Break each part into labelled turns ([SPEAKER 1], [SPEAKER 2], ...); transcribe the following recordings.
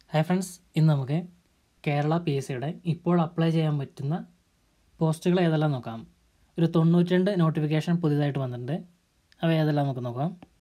[SPEAKER 1] Hi friends ഇന്ന് നമുക്ക് Kerala P S സിയുടെ ഇപ്പോൾ അപ്ലൈ ചെയ്യാൻ പറ്റുന്ന പോസ്റ്റുകൾ ഏതെല്ലാം നോക്കാം ഒരു തൊണ്ണൂറ്റിരണ്ട് നോട്ടിഫിക്കേഷൻ പുതിയതായിട്ട് വന്നിട്ടുണ്ട് അവ ഏതെല്ലാം നമുക്ക് നോക്കാം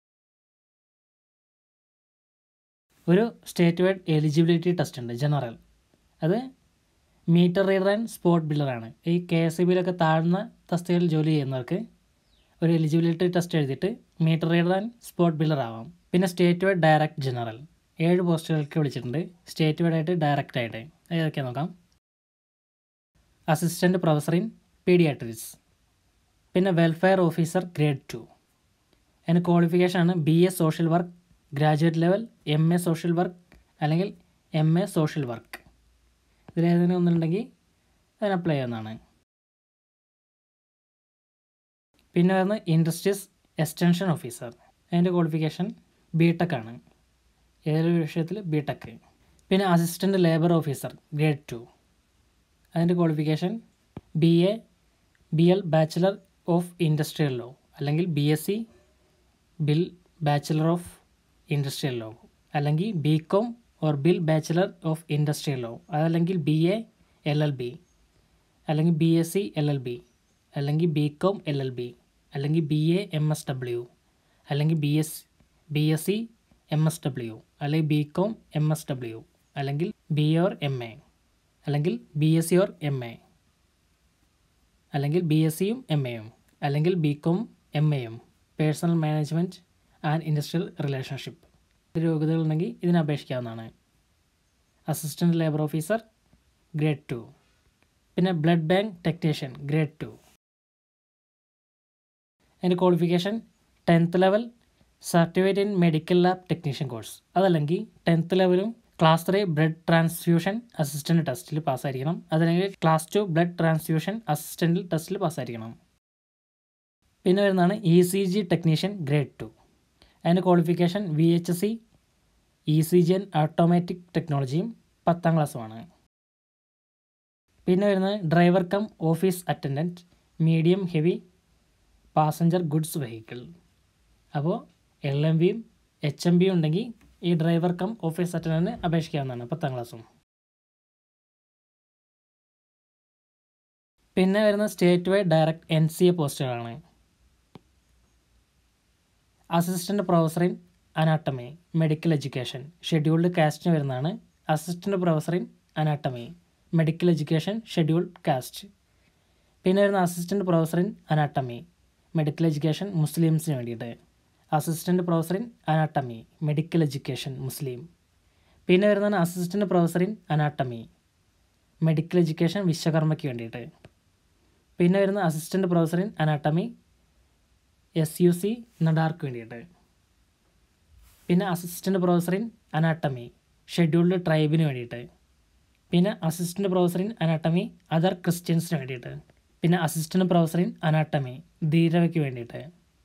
[SPEAKER 1] ഒരു സ്റ്റേറ്റ് വൈഡ് എലിജിബിലിറ്റി ടെസ്റ്റ് ഉണ്ട് ജനറൽ അത് മീറ്റർ റീഡർ ആൻഡ് സ്പോട്ട് ബിൽഡറാണ് ഈ കെ എസ് ഇ ബിയിലൊക്കെ താഴ്ന്ന തസ്തികയിൽ ജോലി ചെയ്യുന്നവർക്ക് ഒരു എലിജിബിലിറ്റി ടെസ്റ്റ് എഴുതിയിട്ട് meter reader and spot biller ആവാം പിന്നെ സ്റ്റേറ്റ് വൈഡ് ഡയറക്റ്റ് ജനറൽ ഏഴ് പോസ്റ്റുകൾക്ക് വിളിച്ചിട്ടുണ്ട് സ്റ്റേറ്റ് വൈഡ് ആയിട്ട് ഡയറക്റ്റ് ആയിട്ട് ഏതൊക്കെയാണ് നോക്കാം അസിസ്റ്റൻറ്റ് പ്രൊഫസർ ഇൻ പീഡിയാട്രിക്സ് പിന്നെ വെൽഫെയർ ഓഫീസർ ഗ്രേഡ് ടു അതിന് ക്വാളിഫിക്കേഷൻ ആണ് B A social work graduate level M A social work അല്ലെങ്കിൽ എം എ സോഷ്യൽ വർക്ക് ഇതിലേതെങ്കിലും ഒന്നുണ്ടെങ്കിൽ അതിന് അപ്ലൈ ചെയ്യാവുന്നതാണ് പിന്നെ വരുന്നത് ഇൻഡസ്ട്രീസ് എക്സ്റ്റൻഷൻ ഓഫീസർ അതിൻ്റെ ക്വാളിഫിക്കേഷൻ ബി ടെക് ആണ് ഏതൊരു വിഷയത്തിൽ ബി ടെക് പിന്നെ assistant labour officer grade two അതിൻ്റെ qualification B A B L bachelor of industrial law അല്ലെങ്കിൽ B S C bill bachelor of industrial law അല്ലെങ്കിൽ B com or BIL bachelor of industrial law അതല്ലെങ്കിൽ B A L L B അല്ലെങ്കിൽ B S C L L B അല്ലെങ്കിൽ B com L L B അല്ലെങ്കിൽ B A M S W അല്ലെങ്കിൽ B S B S C M S W അല്ലെങ്കിൽ B com M S W അല്ലെങ്കിൽ B or M A അല്ലെങ്കിൽ B S C or M A അല്ലെങ്കിൽ B S സിയും M എയും അല്ലെങ്കിൽ B com M എയും personnel management and industrial relationship യോഗ്യതകളുണ്ടെങ്കിൽ ഇതിന് അപേക്ഷിക്കാവുന്നതാണ് assistant labour officer grade two പിന്നെ blood bank technician grade two അതിൻ്റെ qualification tenth level certificate in medical lab technician course അതല്ലെങ്കിൽ ടെൻത്ത് ലെവലും class three blood transfusion assistant ടെസ്റ്റിൽ പാസ്സായിരിക്കണം അതല്ലെങ്കിൽ class two blood transfusion assistant ടെസ്റ്റിൽ പാസ്സായിരിക്കണം പിന്നെ വരുന്നതാണ് E C G technician grade two അതിൻ്റെ qualification V H C E C G N automatic ടെക്നോളജിയും പത്താം ക്ലാസ്സുമാണ് പിന്നെ വരുന്നത് driver cum office attendant medium heavy passenger goods vehicle അപ്പോൾ എൽ എം ബിയും എച്ച് എം ബിയും ഉണ്ടെങ്കിൽ ഈ ഡ്രൈവർ കം ഓഫീസ് അറ്റൻഡൻറ്റിന് അപേക്ഷിക്കാവുന്നതാണ് പത്താം ക്ലാസ്സും പിന്നെ വരുന്ന state wide direct N C A പോസ്റ്റുകളാണ് assistant professor in anatomy medical education scheduled കാസ്റ്റിന് വരുന്നതാണ് assistant professor in anatomy medical education scheduled caste പിന്നെ വരുന്ന assistant professor in anatomy medical education മുസ്ലിംസിന് വേണ്ടിയിട്ട് assistant professor in anatomy medical education Muslim പിന്നെ വരുന്നതാണ് assistant professor in anatomy medical education വിശ്വകർമ്മയ്ക്ക് വേണ്ടിയിട്ട് പിന്നെ വരുന്ന assistant professor in anatomy S U C നഡാർക്ക് വേണ്ടിയിട്ട് പിന്നെ assistant professor in anatomy scheduled ട്രൈബിന് വേണ്ടിയിട്ട് പിന്നെ assistant professor in anatomy other ക്രിസ്ത്യൻസിന് വേണ്ടിയിട്ട് പിന്നെ അസിസ്റ്റൻറ്റ് പ്രൊഫസർ ഇൻ അനാട്ടമി ധീരവയ്ക്ക് വേണ്ടിയിട്ട്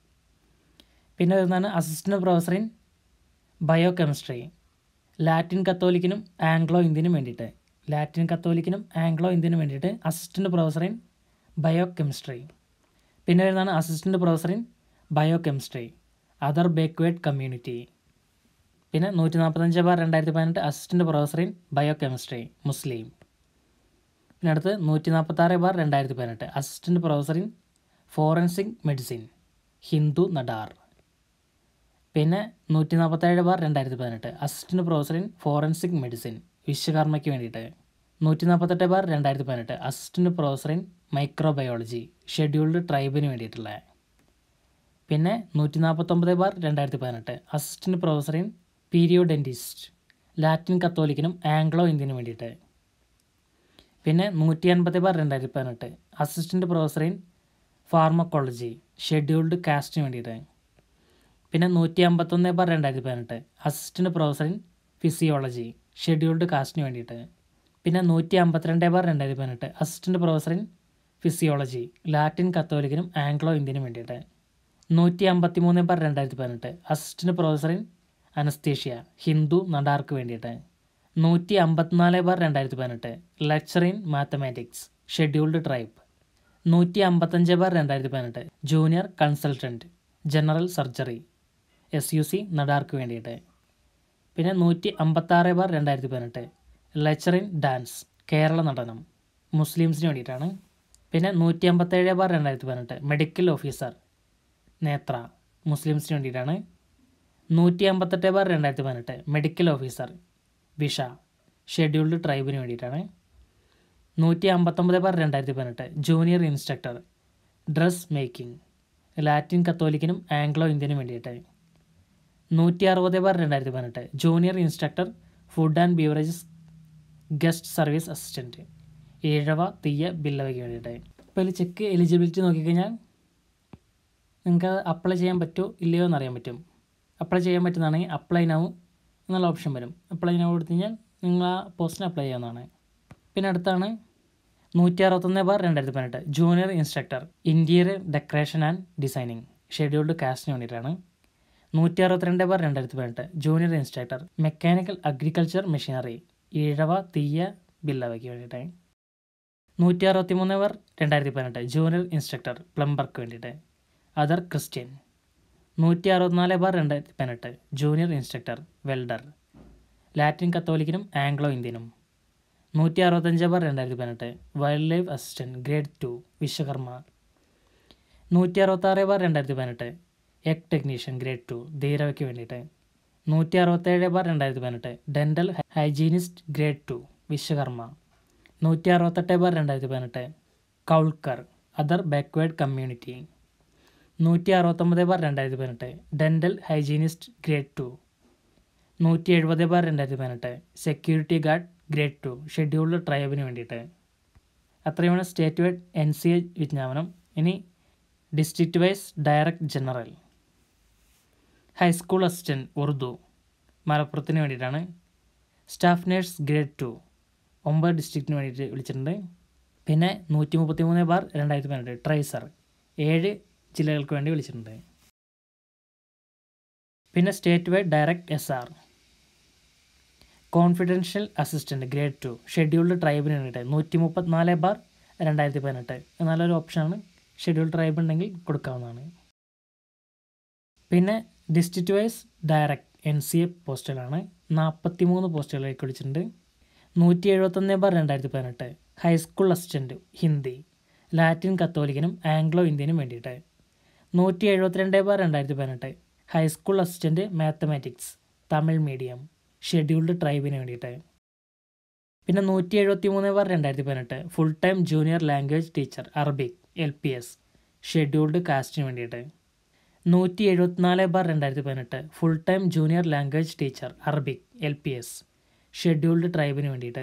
[SPEAKER 1] പിന്നെ വരുന്നതാണ് assistant professor in biochemistry Latin കത്തോലിക്കിനും ആംഗ്ലോ ഇന്ത്യനും വേണ്ടിയിട്ട് ലാറ്റിൻ കത്തോലിക്കിനും ആംഗ്ലോ ഇന്ത്യനും വേണ്ടിയിട്ട് assistant professor in bio chemistry പിന്നെ വരുന്നതാണ് assistant professor in biochemistry other backward community പിന്നെ നൂറ്റി നാൽപ്പത്തഞ്ച് ബാർ രണ്ടായിരത്തി പതിനെട്ട് assistant professor in biochemistry Muslim പിന്നെ അടുത്ത് നൂറ്റി നാൽപ്പത്താറ് ബാർ രണ്ടായിരത്തി പതിനെട്ട് assistant professor in forensic medicine Hindu Nadar പിന്നെ നൂറ്റി നാൽപ്പത്തേഴ് ബാർ രണ്ടായിരത്തി പതിനെട്ട് assistant professor in forensic medicine വിശ്വകർമ്മയ്ക്ക് വേണ്ടിയിട്ട് നൂറ്റി നാൽപ്പത്തെട്ട് ബാർ രണ്ടായിരത്തി പതിനെട്ട് assistant professor in microbiology scheduled ട്രൈബിന് വേണ്ടിയിട്ടുള്ള പിന്നെ നൂറ്റി നാൽപ്പത്തൊമ്പത് ബാർ രണ്ടായിരത്തി പതിനെട്ട് assistant professor in periodontist Latin കത്തോലിക്കിനും ആംഗ്ലോ ഇന്ത്യനും വേണ്ടിയിട്ട് പിന്നെ നൂറ്റി അൻപത് ബാർ രണ്ടായിരത്തി പതിനെട്ട് assistant professor in pharmacology scheduled കാസ്റ്റിന് വേണ്ടിയിട്ട് പിന്നെ നൂറ്റി അമ്പത്തൊന്ന് ബാർ രണ്ടായിരത്തി പതിനെട്ട് assistant professor in physiology scheduled കാസ്റ്റിന് വേണ്ടിയിട്ട് പിന്നെ നൂറ്റി അമ്പത്തിരണ്ട് ബാർ രണ്ടായിരത്തി പതിനെട്ട് assistant professor in physiology Latin കത്തോലിക്കിനും ആംഗ്ലോ ഇന്ത്യനും വേണ്ടിയിട്ട് നൂറ്റി അമ്പത്തി മൂന്ന് ബാർ രണ്ടായിരത്തി പതിനെട്ട് assistant professor in anaesthesia Hindu നഡാർക്ക് വേണ്ടിയിട്ട് നൂറ്റി അമ്പത്തിനാല് ബാർ രണ്ടായിരത്തി പതിനെട്ട് lecture in mathematics scheduled tribe നൂറ്റി അമ്പത്തഞ്ച് ബാർ രണ്ടായിരത്തി പതിനെട്ട് junior consultant general surgery S U C നഡാർക്ക് വേണ്ടിയിട്ട് പിന്നെ നൂറ്റി അമ്പത്താറ് ബാർ രണ്ടായിരത്തി പതിനെട്ട് lecture in dance Kerala Natanam മുസ്ലിംസിന് വേണ്ടിയിട്ടാണ് പിന്നെ നൂറ്റി അമ്പത്തേഴ് ബാർ രണ്ടായിരത്തി പതിനെട്ട് മെഡിക്കൽ ഓഫീസർ നേത്ര മുസ്ലിംസിന് വേണ്ടിയിട്ടാണ് നൂറ്റി അമ്പത്തെട്ട് ബാർ രണ്ടായിരത്തി പതിനെട്ട് മെഡിക്കൽ ഓഫീസർ വിഷ ഷെഡ്യൂൾഡ് ട്രൈബിന് വേണ്ടിയിട്ടാണ് നൂറ്റി അമ്പത്തൊമ്പത് ബാർ രണ്ടായിരത്തി പതിനെട്ട് junior instructor dress making Latin കത്തോലിക്കിനും ആംഗ്ലോ ഇന്ത്യനും വേണ്ടിയിട്ട് നൂറ്റി അറുപത് ബാർ രണ്ടായിരത്തി പതിനെട്ട് junior instructor food and beverages guest service assistant Ezhava Thiyya ബില്ലവയ്ക്ക് വേണ്ടിയിട്ട് ഇപ്പോൾ ഇതിൽ ചെക്ക് എലിജിബിലിറ്റി നോക്കിക്കഴിഞ്ഞാൽ നിങ്ങൾക്ക് അപ്ലൈ ചെയ്യാൻ പറ്റുമോ ഇല്ലയോ എന്ന് അറിയാൻ പറ്റും അപ്ലൈ ചെയ്യാൻ പറ്റുന്നതാണെങ്കിൽ അപ്ലൈ നൗ എന്നുള്ള ഓപ്ഷൻ വരും അപ്ലൈ നൗ കൊടുത്തു കഴിഞ്ഞാൽ നിങ്ങൾ ആ പോസ്റ്റിന് അപ്ലൈ ചെയ്യാവുന്നതാണ് പിന്നെ അടുത്താണ് നൂറ്റി അറുപത്തൊന്ന് ബാർ രണ്ടായിരത്തി പതിനെട്ട് junior instructor interior decoration and designing scheduled കാസ്റ്റിന് വേണ്ടിയിട്ടാണ് നൂറ്റി അറുപത്തിരണ്ട് ബാർ രണ്ടായിരത്തി പതിനെട്ട് junior instructor mechanical agriculture machinery Ezhava Thiyya ബില്ലവയ്ക്ക് വേണ്ടിയിട്ട് നൂറ്റി അറുപത്തി മൂന്ന് ബാർ രണ്ടായിരത്തി പതിനെട്ട് ജൂനിയർ ഇൻസ്ട്രക്ടർ പ്ലംബർക്ക് വേണ്ടിയിട്ട് അതർ ക്രിസ്ത്യൻ നൂറ്റി അറുപത്തിനാല് ബാർ രണ്ടായിരത്തി പതിനെട്ട് ജൂനിയർ ഇൻസ്ട്രക്ടർ വെൽഡർ ലാറ്റിൻ കത്തോലിക്കിനും ആംഗ്ലോ ഇന്ത്യനും നൂറ്റി അറുപത്തഞ്ച് ബാർ രണ്ടായിരത്തി പതിനെട്ട് wildlife assistant grade two Vishwakarma നൂറ്റി അറുപത്താറ് ബാർ രണ്ടായിരത്തി പതിനെട്ട് എഗ് ടെക്നീഷ്യൻ ഗ്രേഡ് ടു ധീരവയ്ക്ക് വേണ്ടിയിട്ട് നൂറ്റി അറുപത്തേഴ് ബാർ രണ്ടായിരത്തി പതിനെട്ട് dental hygienist grade two Vishwakarma നൂറ്റി അറുപത്തെട്ട് ബാർ രണ്ടായിരത്തി പതിനെട്ട് കൗൾക്കർ അതർ ബാക്ക്വേർഡ് കമ്മ്യൂണിറ്റി നൂറ്റി അറുപത്തൊമ്പത് ബാർ രണ്ടായിരത്തി പതിനെട്ട് ഡെൻ്റൽ ഹൈജീനിസ്റ്റ് ഗ്രേഡ് ടു നൂറ്റി എഴുപത് ബാർ രണ്ടായിരത്തി പതിനെട്ട് security guard grade two scheduled ട്രൈബിന് വേണ്ടിയിട്ട് അത്രയുമാണ് state wide N C A വിജ്ഞാപനം ഇനി district wise direct general high school assistant Urdu മലപ്പുറത്തിന് വേണ്ടിയിട്ടാണ് സ്റ്റാഫ് നേഴ്സ് ഗ്രേഡ് ടു ഒമ്പത് ഡിസ്ട്രിക്റ്റിന് വേണ്ടിയിട്ട് വിളിച്ചിട്ടുണ്ട് പിന്നെ നൂറ്റി മുപ്പത്തി മൂന്ന് ബാർ രണ്ടായിരത്തി പതിനെട്ട് ട്രൈസർ ഏഴ് ജില്ലകൾക്ക് വേണ്ടി വിളിച്ചിട്ടുണ്ട് പിന്നെ state wide direct S R confidential assistant grade two scheduled ട്രൈബിന് വേണ്ടിയിട്ട് നൂറ്റി മുപ്പത്തിനാല് ബാർ രണ്ടായിരത്തി പതിനെട്ട് നല്ലൊരു ഓപ്ഷനാണ് ഷെഡ്യൂൾഡ് ട്രൈബ് ഉണ്ടെങ്കിൽ കൊടുക്കാവുന്നതാണ് പിന്നെ district wise direct N C A പോസ്റ്റുകളാണ് നാൽപ്പത്തി മൂന്ന് പോസ്റ്റുകളിലേക്ക് വിളിച്ചിട്ടുണ്ട് നൂറ്റി എഴുപത്തൊന്ന് ബാർ രണ്ടായിരത്തി പതിനെട്ട് ഹൈസ്കൂൾ അസിസ്റ്റൻറ്റ് ഹിന്ദി ലാറ്റിൻ കത്തോലിക്കനും ആംഗ്ലോ ഇന്ത്യനും വേണ്ടിയിട്ട് നൂറ്റി എഴുപത്തിരണ്ട് ബാർ രണ്ടായിരത്തി പതിനെട്ട് high school assistant mathematics Tamil medium scheduled ട്രൈബിന് വേണ്ടിയിട്ട് പിന്നെ നൂറ്റി എഴുപത്തി മൂന്ന് ബാർ രണ്ടായിരത്തി പതിനെട്ട് full time junior language teacher Arabic L P S scheduled കാസ്റ്റിന് വേണ്ടിയിട്ട് നൂറ്റി എഴുപത്തിനാല് ബാർ രണ്ടായിരത്തി പതിനെട്ട് full time junior language teacher Arabic L P S scheduled ട്രൈബിന് വേണ്ടിയിട്ട്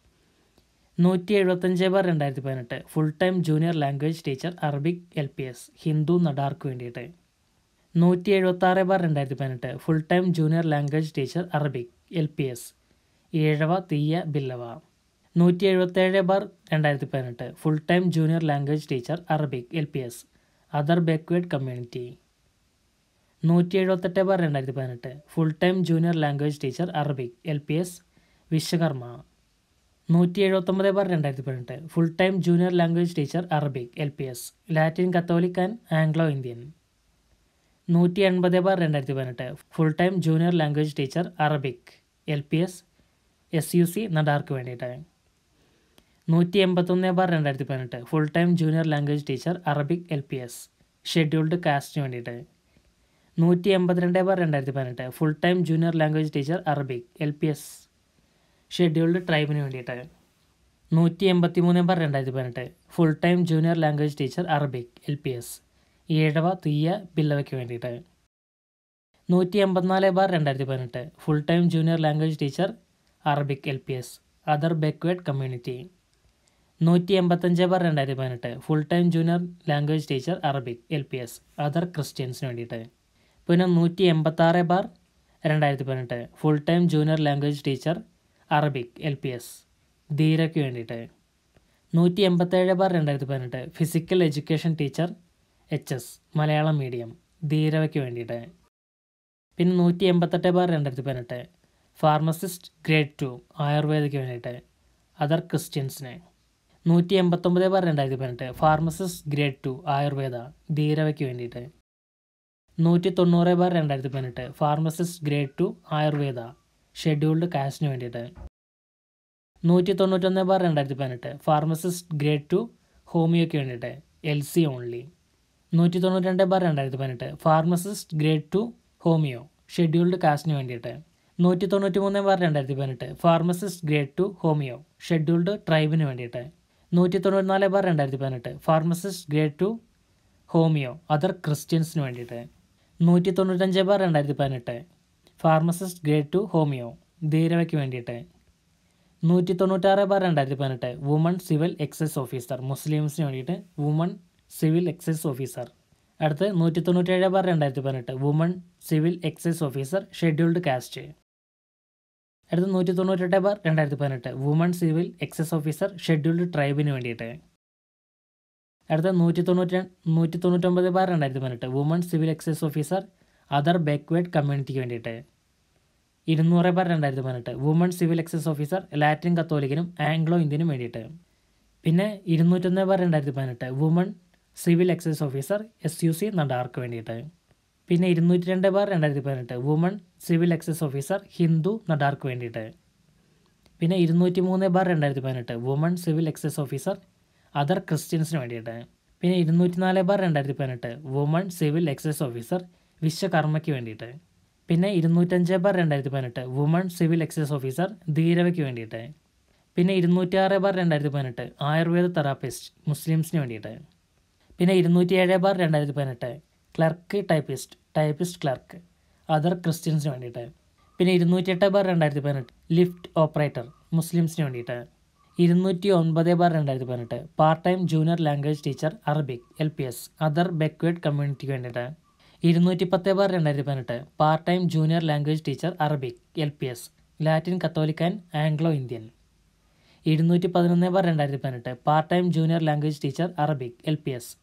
[SPEAKER 1] നൂറ്റി എഴുപത്തഞ്ച് ബാർ രണ്ടായിരത്തി പതിനെട്ട് full time junior language teacher Arabic L P S Hindu നടാർക്ക് വേണ്ടിയിട്ട് നൂറ്റി എഴുപത്താറ് ബാർ രണ്ടായിരത്തി പതിനെട്ട് full time junior language teacher Arabic L P S Ezhava Thiyya Billava നൂറ്റി എഴുപത്തേഴ് ബാർ രണ്ടായിരത്തി പതിനെട്ട് full time junior language teacher Arabic L P S other backward community നൂറ്റി എഴുപത്തെട്ട് ബാർ രണ്ടായിരത്തി പതിനെട്ട് full time junior language teacher Arabic L P S Vishwakarma നൂറ്റി എഴുപത്തൊമ്പത് ബാർ രണ്ടായിരത്തി പതിനെട്ട് full time junior language teacher Arabic L P S Latin Catholic and Anglo Indian നൂറ്റി എൺപത് ബാർ രണ്ടായിരത്തി പതിനെട്ട് full time junior language teacher Arabic L P S S U C നഡാർക്ക് വേണ്ടിയിട്ട് നൂറ്റി എൺപത്തൊന്ന് ബാർ രണ്ടായിരത്തി പതിനെട്ട് full time junior language teacher Arabic L P S scheduled കാസ്റ്റിന് വേണ്ടിയിട്ട് നൂറ്റി എൺപത്തിരണ്ട് ബാർ രണ്ടായിരത്തി പതിനെട്ട് full time junior language teacher Arabic L P S scheduled ട്രൈബിന് വേണ്ടിയിട്ട് നൂറ്റി എൺപത്തി മൂന്ന് ബാർ രണ്ടായിരത്തി പതിനെട്ട് full time junior language teacher Arabic L P S Ezhava Thiyya ബില്ലവയ്ക്ക് വേണ്ടിയിട്ട് നൂറ്റി എൺപത്തിനാല് ബാർ രണ്ടായിരത്തി പതിനെട്ട് full time junior language teacher Arabic L P S other backward community നൂറ്റി എൺപത്തഞ്ച് ബാർ രണ്ടായിരത്തി പതിനെട്ട് full time junior language teacher Arabic L P S other ക്രിസ്ത്യൻസിന് വേണ്ടിയിട്ട് പിന്നെ നൂറ്റി എൺപത്താറ് ബാർ രണ്ടായിരത്തി പതിനെട്ട് full time junior language teacher Arabic L P S ധീരയ്ക്ക് വേണ്ടിയിട്ട് നൂറ്റി എൺപത്തേഴ് ബാർ രണ്ടായിരത്തി പതിനെട്ട് physical education teacher H S Malayalam medium ധീരവയ്ക്ക് വേണ്ടിയിട്ട് പിന്നെ നൂറ്റി എൺപത്തെട്ട് ബാർ രണ്ടായിരത്തി പതിനെട്ട് ഫാർമസിസ്റ്റ് ഗ്രേഡ് ടു ആയുർവേദയ്ക്ക് വേണ്ടിയിട്ട് അതർ ക്രിസ്ത്യൻസിന് നൂറ്റി എൺപത്തൊമ്പത് ബാർ രണ്ടായിരത്തി പതിനെട്ട് ഫാർമസിസ്റ്റ് ഗ്രേഡ് ടു ആയുർവേദ ധീരവയ്ക്ക് വേണ്ടിയിട്ട് നൂറ്റി തൊണ്ണൂറ് ബാർ രണ്ടായിരത്തി പതിനെട്ട് pharmacist grade two Ayurveda scheduled കാസ്റ്റിന് വേണ്ടിയിട്ട് നൂറ്റി തൊണ്ണൂറ്റൊന്ന് ബാർ രണ്ടായിരത്തി പതിനെട്ട് ഫാർമസിസ്റ്റ് ഗ്രേഡ് ടു ഹോമിയോയ്ക്ക് വേണ്ടിയിട്ട് എൽ സി ഓൺലി നൂറ്റി തൊണ്ണൂറ്റി രണ്ട് ബാർ രണ്ടായിരത്തി പതിനെട്ട് pharmacist grade two homeo scheduled കാസ്റ്റിന് വേണ്ടിയിട്ട് നൂറ്റി തൊണ്ണൂറ്റി മൂന്ന് ബാർ രണ്ടായിരത്തി പതിനെട്ട് pharmacist grade two homeo scheduled ട്രൈബിന് വേണ്ടിയിട്ട് നൂറ്റി തൊണ്ണൂറ്റിനാല് ബാർ രണ്ടായിരത്തി പതിനെട്ട് pharmacist grade two homeo other ക്രിസ്ത്യൻസിന് വേണ്ടിയിട്ട് നൂറ്റി തൊണ്ണൂറ്റഞ്ച് ബാർ രണ്ടായിരത്തി പതിനെട്ട് ഫാർമസിസ്റ്റ് ഗ്രേഡ് ടു ഹോമിയോ ധീരവയ്ക്ക് വേണ്ടിയിട്ട് നൂറ്റി തൊണ്ണൂറ്റാറ് ബാർ രണ്ടായിരത്തി പതിനെട്ട് വുമൺ സിവിൽ എക്സൈസ് ഓഫീസർ മുസ്ലിംസിന് വേണ്ടിയിട്ട് വുമൺ സിവിൽ എക്സൈസ് ഓഫീസർ അടുത്ത് നൂറ്റി തൊണ്ണൂറ്റേഴ് ബാർ രണ്ടായിരത്തി പതിനെട്ട് woman civil excise officer scheduled caste അടുത്ത് നൂറ്റി തൊണ്ണൂറ്റെട്ട് ബാർ രണ്ടായിരത്തി പതിനെട്ട് woman civil excise officer scheduled ട്രൈബിന് വേണ്ടിയിട്ട് അടുത്ത നൂറ്റി തൊണ്ണൂറ്റി നൂറ്റി തൊണ്ണൂറ്റൊമ്പത് ബാർ രണ്ടായിരത്തി പതിനെട്ട് woman civil excise officer other backward കമ്മ്യൂണിറ്റിക്ക് വേണ്ടിയിട്ട് ഇരുന്നൂറ് ബാർ രണ്ടായിരത്തി പതിനെട്ട് woman civil excise officer Latin കത്തോലിക്കനും ആംഗ്ലോ ഇന്ത്യനും വേണ്ടിയിട്ട് പിന്നെ ഇരുന്നൂറ്റൊന്ന് ബാർ രണ്ടായിരത്തി പതിനെട്ട് woman civil excise officer S U C നഡാർക്ക് വേണ്ടിയിട്ട് പിന്നെ ഇരുന്നൂറ്റി രണ്ട് ബാർ രണ്ടായിരത്തി പതിനെട്ട് woman civil excise officer Hindu നഡാർക്ക് വേണ്ടിയിട്ട് പിന്നെ ഇരുന്നൂറ്റി മൂന്ന് ബാർ രണ്ടായിരത്തി പതിനെട്ട് woman civil excise officer other ക്രിസ്ത്യൻസിന് വേണ്ടിയിട്ട് പിന്നെ ഇരുന്നൂറ്റി നാല് ബാർ രണ്ടായിരത്തി പതിനെട്ട് വുമൺ സിവിൽ എക്സൈസ് ഓഫീസർ വിശ്വകർമ്മയ്ക്ക് വേണ്ടിയിട്ട് പിന്നെ ഇരുന്നൂറ്റഞ്ച് ബാർ രണ്ടായിരത്തി പതിനെട്ട് വുമൺ സിവിൽ എക്സൈസ് ഓഫീസർ ധീരവയ്ക്ക് വേണ്ടിയിട്ട് പിന്നെ ഇരുന്നൂറ്റി ആറ് ബാർ രണ്ടായിരത്തി പതിനെട്ട് ആയുർവേദ തെറാപ്പിസ്റ്റ് മുസ്ലിംസിന് വേണ്ടിയിട്ട് പിന്നെ ഇരുന്നൂറ്റി ഏഴ് ബാർ രണ്ടായിരത്തി പതിനെട്ട് clerk typist typist clerk other ക്രിസ്ത്യൻസിന് വേണ്ടിയിട്ട് പിന്നെ ഇരുന്നൂറ്റി എട്ട് ബാർ രണ്ടായിരത്തി പതിനെട്ട് ലിഫ്റ്റ് ഓപ്പറേറ്റർ മുസ്ലിംസിന് വേണ്ടിയിട്ട് ഇരുന്നൂറ്റി ഒൻപത് ബാർ രണ്ടായിരത്തി പതിനെട്ട് part time junior language teacher Arabic L P S other backward കമ്മ്യൂണിറ്റിക്ക് വേണ്ടിയിട്ട് ഇരുന്നൂറ്റി പത്ത് ബാർ രണ്ടായിരത്തി പതിനെട്ട് part time junior language teacher Arabic L P S Latin കത്തോലിക്കൻ ആംഗ്ലോ ഇന്ത്യൻ ഇരുന്നൂറ്റി പതിനൊന്ന് ബാർ രണ്ടായിരത്തി പതിനെട്ട് part time junior language teacher Arabic L P S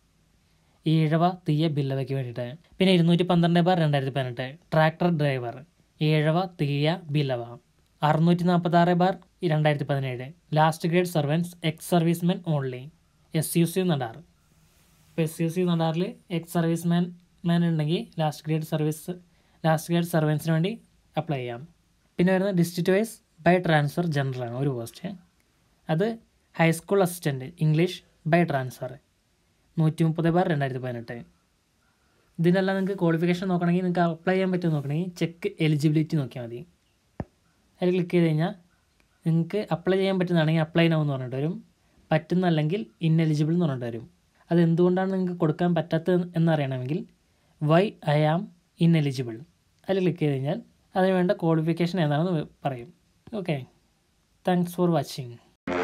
[SPEAKER 1] Ezhava Thiyya ബില്ലവയ്ക്ക് വേണ്ടിയിട്ട് പിന്നെ ഇരുന്നൂറ്റി പന്ത്രണ്ട് ബാർ രണ്ടായിരത്തി പതിനെട്ട് ട്രാക്ടർ ഡ്രൈവർ ഈഴവ തീയ ബില്ലവ അറുന്നൂറ്റി നാൽപ്പത്തി ആറ് ബാർ രണ്ടായിരത്തി പതിനേഴ് last grade servants ex servicemen only S U C Nadar ഇപ്പോൾ എസ് യു സി നടാറിൽ എക്സ് സർവീസ്മാൻ മാൻ ഉണ്ടെങ്കിൽ last grade service last grade സർവൻസിന് വേണ്ടി അപ്ലൈ ചെയ്യാം പിന്നെ വരുന്നത് ഡിസ്ട്രിക്റ്റ് വൈസ് ബൈ ട്രാൻസ്ഫർ ജനറലാണ് ഒരു പോസ്റ്റ് അത് high school assistant English by transfer നൂറ്റി മുപ്പത് ബാർ രണ്ടായിരത്തി പതിനെട്ട് ഇതിനെല്ലാം നിങ്ങൾക്ക് ക്വാളിഫിക്കേഷൻ നോക്കണമെങ്കിൽ നിങ്ങൾക്ക് അപ്ലൈ ചെയ്യാൻ പറ്റുമോ നോക്കണമെങ്കിൽ ചെക്ക് എലിജിബിലിറ്റി നോക്കിയാൽ മതി അതിൽ ക്ലിക്ക് ചെയ്ത് കഴിഞ്ഞാൽ നിങ്ങൾക്ക് അപ്ലൈ ചെയ്യാൻ പറ്റുന്നതാണെങ്കിൽ അപ്ലൈ നോ എന്ന് പറഞ്ഞിട്ട് വരും പറ്റുന്നല്ലെങ്കിൽ ഇന്നെലിജിബിൾ എന്ന് പറഞ്ഞിട്ട് വരും അത് എന്തുകൊണ്ടാണ് നിങ്ങൾക്ക് കൊടുക്കാൻ പറ്റാത്തത് എന്നറിയണമെങ്കിൽ വൈ ഐ ആം ഇന്നെലിജിബിൾ അതിൽ ക്ലിക്ക് ചെയ്ത് കഴിഞ്ഞാൽ അതിന് വേണ്ട ക്വാളിഫിക്കേഷൻ ഏതാണെന്ന് പറയും okay thanks for watching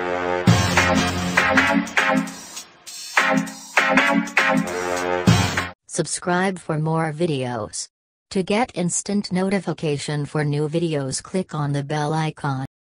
[SPEAKER 2] Subscribe for more videos. To get instant notification for new videos click on the bell icon.